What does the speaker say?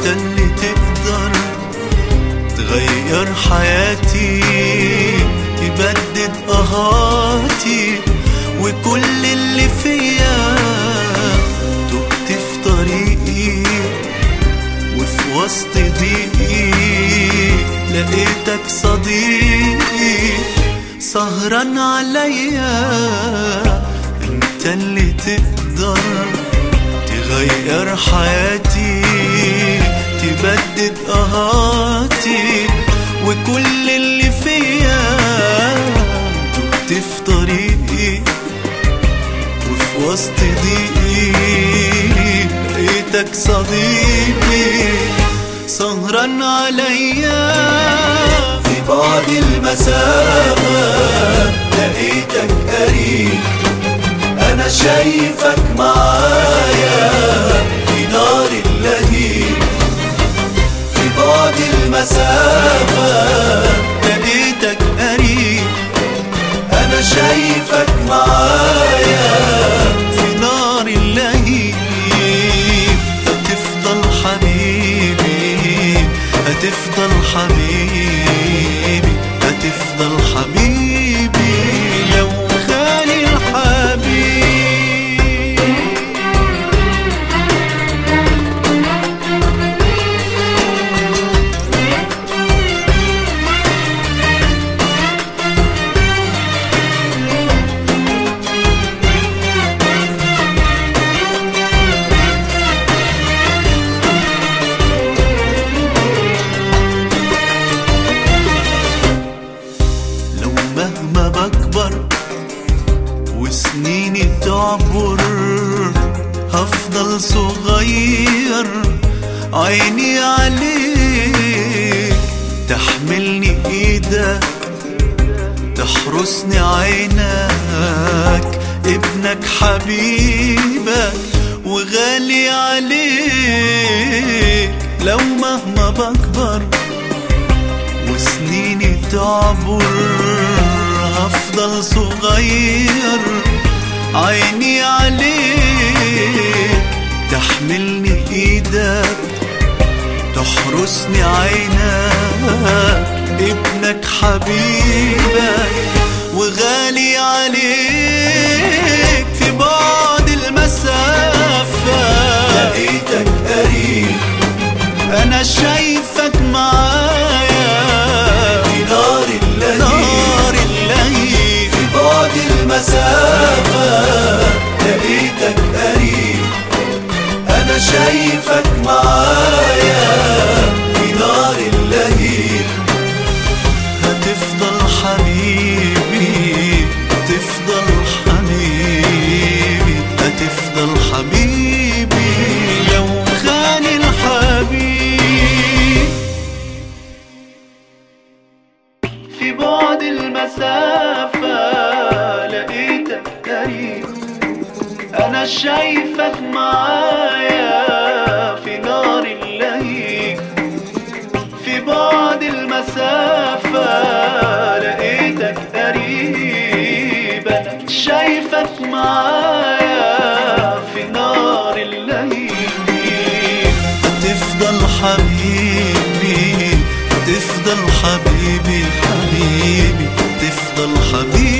انت اللي تقدر تغير حياتي تبدد قهاتي وكل اللي فيا تهت في طريقي وفي وسط ضيقي لقيتك صديقي سهران عليا انت اللي تقدر تغير حياتي تبدد قهاتي وكل اللي فيا تهت في طريقي وفي وسط ضيقي لقيتك صديقي سهران عليا في بعد المسافة لقيتك قريب أنا شايفك معايا في نار اللهيب في بعد المسافة لقيتك قريب أنا شايفك معايا في نار اللهيب هتفضل حبيبي هتفضل حبيبي هتفضل حبيبي لو خالي الحبيب لو مهما بكبر وسنيني تعبر هفضل صغير عيني عليك تحملني ايدك تحرسني عينك ابنك حبيبك وغالي عليك لو مهما بكبر وسنيني تعبر هفضل صغير عيني عليك تحملني ايدك تحرسني عينك ابنك حبيبك وغالي عليك في بعد المسافة لقيتك قريب انا شايفك معايا في نار اللهيب نار الليل في بعد المسافة لقيتك قريب أنا شايفك معايا في نار اللهيب هتفضل حبيبي تفضل حبيبي هتفضل حبيبي لو خاني الحبيب في بعد المسافة لقيتك قريب أنا شايفك معايا في نار اللهيب في بعد المسافة لقيتك قريب أنا شايفك معايا في نار اللهيب هتفضل حبيبي هتفضل حبيبي حبيبي تفضل حبيبي